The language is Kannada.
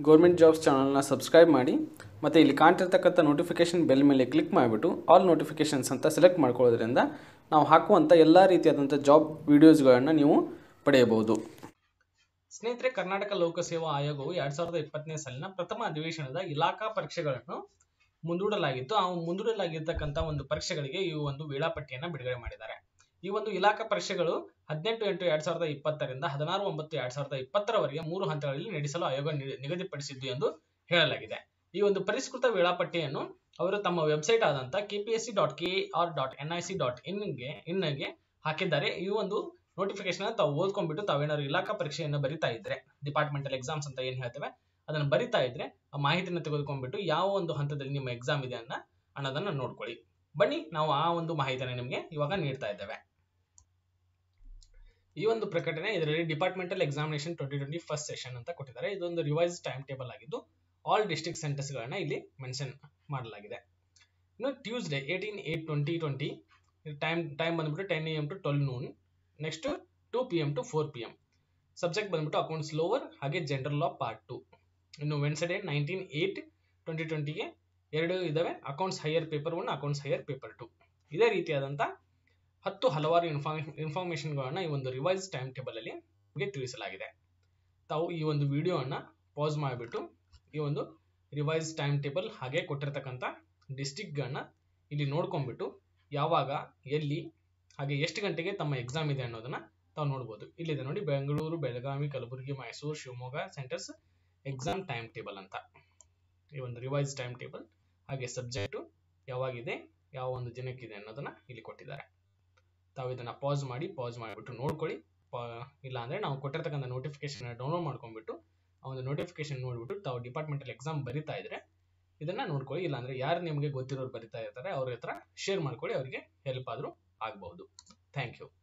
ಗೌರ್ಮೆಂಟ್ ಜಾಬ್ಸ್ ಚಾನಲ್ನ ಸಬ್ಸ್ಕ್ರೈಬ್ ಮಾಡಿ ಮತ್ತು ಇಲ್ಲಿ ಕಾಣ್ತಿರ್ತಕ್ಕಂಥ ನೋಟಿಫಿಕೇಷನ್ ಬೆಲ್ ಮೇಲೆ ಕ್ಲಿಕ್ ಮಾಡಿಬಿಟ್ಟು ಆಲ್ ನೋಟಿಫಿಕೇಷನ್ಸ್ ಅಂತ ಸೆಲೆಕ್ಟ್ ಮಾಡ್ಕೊಳ್ಳೋದ್ರಿಂದ ನಾವು ಹಾಕುವಂಥ ಎಲ್ಲ ರೀತಿಯಾದಂಥ ಜಾಬ್ ವೀಡಿಯೋಸ್ಗಳನ್ನು ನೀವು ಪಡೆಯಬಹುದು ಸ್ನೇಹಿತರೆ ಕರ್ನಾಟಕ ಲೋಕಸೇವಾ ಆಯೋಗವು ಎರಡ್ ಸಾವಿರದ ಇಪ್ಪತ್ತನೇ ಸಾಲಿನ ಪ್ರಥಮ ಅಧಿವೇಶನದ ಇಲಾಖಾ ಪರೀಕ್ಷೆಗಳನ್ನು ಮುಂದೂಡಲಾಗಿತ್ತು ಆ ಮುಂದೂಡಲಾಗಿರ್ತಕ್ಕಂಥ ಒಂದು ಪರೀಕ್ಷೆಗಳಿಗೆ ಈ ಒಂದು ವೇಳಾಪಟ್ಟಿಯನ್ನು ಬಿಡುಗಡೆ ಮಾಡಿದ್ದಾರೆ ಈ ಒಂದು ಇಲಾಖಾ ಪರೀಕ್ಷೆಗಳು ಹದಿನೆಂಟು ಎಂಟು ಎರಡ್ ಸಾವಿರದ ಇಪ್ಪತ್ತರಿಂದ ಹದಿನಾರು ಒಂಬತ್ತು ಎರಡ್ ಸಾವಿರದ ಇಪ್ಪತ್ತರವರೆಗೆ ಮೂರು ಹಂತಗಳಲ್ಲಿ ನಡೆಸಲು ಆಯೋಗ ನಿ- ನಿಗದಿಪಡಿಸಿದ್ದು ಎಂದು ಹೇಳಲಾಗಿದೆ ಈ ಒಂದು ಪರಿಷ್ಕೃತ ವೇಳಾಪಟ್ಟಿಯನ್ನು ಅವರು ತಮ್ಮ ವೆಬ್ಸೈಟ್ ಆದಂತ K P S C dot K R dot N I C dot ಇನ್ಗೆ ಇನ್ನಗೆ ಹಾಕಿದ್ದಾರೆ ಈ ಒಂದು ನೋಟಿಫಿಕೇಶನ್ ತಾವು ಓದ್ಕೊಂಡ್ಬಿಟ್ಟು ತಾವೇನಾದ್ರು ಇಲಾಖಾ ಪರೀಕ್ಷೆಯನ್ನು ಬರಿತಾ ಇದ್ರೆ ಡಿಪಾರ್ಟ್ಮೆಂಟಲ್ ಎಕ್ಸಾಮ್ಸ್ ಅಂತ ಏನ್ ಹೇಳ್ತೇವೆ ಅದನ್ನ ಬರಿತಾ ಇದ್ರೆ ಆ ಮಾಹಿತಿನ ತೆಗೆದುಕೊಂಡ್ಬಿಟ್ಟು ಯಾವ ಒಂದು ಹಂತದಲ್ಲಿ ನಿಮ್ಮ ಎಕ್ಸಾಮ್ ಇದೆ ಅನ್ನ ಅನ್ನೋದನ್ನ ನೋಡ್ಕೊಳ್ಳಿ ಬನ್ನಿ ನಾವು ಆ ಒಂದು ಮಾಹಿತಿನ ನಿಮಗೆ ಇವಾಗ ನೀಡ್ತಾ ಇದ್ದೇವೆ ಈ ಒಂದು ಪ್ರಕಟಣೆ ಇದರಲ್ಲಿ departmental examination twenty twenty first session ಅಂತ ಕೊಟ್ಟಿದ್ದಾರೆ ಇದೊಂದು ರಿವೈಸ್ ಟೈಮ್ ಟೇಬಲ್ ಆಗಿದ್ದು ಆಲ್ ಡಿಸ್ಟ್ರಿಕ್ಟ್ ಸೆಂಟರ್ಸ್ ಗಳನ್ನ ಇಲ್ಲಿ ಮೆನ್ಷನ್ ಮಾಡಲಾಗಿದೆ ಇನ್ನು Tuesday eighteen eight twenty twenty time time ಬಂದ್ಬಿಟ್ಟು ten A M to twelve noon next two P M to four P M subject ಬಂದ್ಬಿಟ್ಟು ಅಕೌಂಟ್ಸ್ ಲೋವರ್ ಹಾಗೆ ಜನರಲ್ ಲಾ ಪಾರ್ಟ್ ಟು ಇನ್ನು ವೆನ್ಸ್ಡೇ ನೈನ್ಟೀನ್ ಏಟ್ ಟ್ವೆಂಟಿ ಟ್ವೆಂಟಿಗೆ ಎರಡು ಇದಾವೆ accounts higher paper one accounts higher paper two ಇದೇ ರೀತಿಯಾದಂಥ ಹತ್ತು ಹಲವಾರು ಇನ್ಫಾರ್ಮೇ ಇನ್ಫಾರ್ಮೇಷನ್ಗಳನ್ನ ಈ ಒಂದು ರಿವೈಸ್ ಟೈಮ್ ಟೇಬಲ್ ಅಲ್ಲಿ ನಿಮಗೆ ತಿಳಿಸಲಾಗಿದೆ ತಾವು ಈ ಒಂದು ವಿಡಿಯೋನ ಪಾಸ್ ಮಾಡಿಬಿಟ್ಟು ಈ ಒಂದು ರಿವೈಸ್ ಟೈಮ್ ಟೇಬಲ್ ಹಾಗೆ ಕೊಟ್ಟಿರ್ತಕ್ಕಂಥ ಡಿಸ್ಟಿಕ್ಗಳನ್ನ ಇಲ್ಲಿ ನೋಡ್ಕೊಂಡ್ಬಿಟ್ಟು ಯಾವಾಗ ಎಲ್ಲಿ ಹಾಗೆ ಎಷ್ಟು ಗಂಟೆಗೆ ತಮ್ಮ ಎಕ್ಸಾಮ್ ಇದೆ ಅನ್ನೋದನ್ನ ತಾವು ನೋಡ್ಬೋದು ಇಲ್ಲಿದೆ ನೋಡಿ Bengaluru Belagavi Kalaburagi Mysuru Shivamogga centres exam time table ಅಂತ ಈ ಒಂದು ರಿವೈಸ್ ಟೈಮ್ ಟೇಬಲ್ ಹಾಗೆ ಸಬ್ಜೆಕ್ಟು ಯಾವಾಗಿದೆ ಯಾವ ಒಂದು ದಿನಕ್ಕಿದೆ ಅನ್ನೋದನ್ನ ಇಲ್ಲಿ ಕೊಟ್ಟಿದ್ದಾರೆ ತಾವು ಇದನ್ನ ಪಾಸ್ ಮಾಡಿ ಪಾಸ್ ಮಾಡಿಬಿಟ್ಟು ನೋಡ್ಕೊಳ್ಳಿ ಪಾ- ಇಲ್ಲ ಅಂದ್ರೆ ನಾವು ಕೊಟ್ಟಿರ್ತಕ್ಕಂಥ ನೋಟಿಫಿಕೇಶನ್ ಡೌನ್ಲೋಡ್ ಮಾಡ್ಕೊಂಡ್ಬಿಟ್ಟು ಆ ಒಂದು ನೋಟಿಫಿಕೇಶನ್ ನೋಡ್ಬಿಟ್ಟು ತಾವು ಡಿಪಾರ್ಟ್ಮೆಂಟಲ್ ಎಕ್ಸಾಮ್ ಬರಿತಾ ಇದ್ರೆ ಇದನ್ನ ನೋಡ್ಕೊಳ್ಳಿ ಇಲ್ಲ ಅಂದ್ರೆ ಯಾರು ನಿಮಗೆ ಗೊತ್ತಿರೋರು ಬರಿತಾ ಇರ್ತಾರೆ ಅವ್ರ ಹತ್ರ ಶೇರ್ ಮಾಡ್ಕೊಳ್ಳಿ ಅವರಿಗೆ ಹೆಲ್ಪ್ ಆದ್ರೂ ಆಗಬಹುದು ಥ್ಯಾಂಕ್ ಯು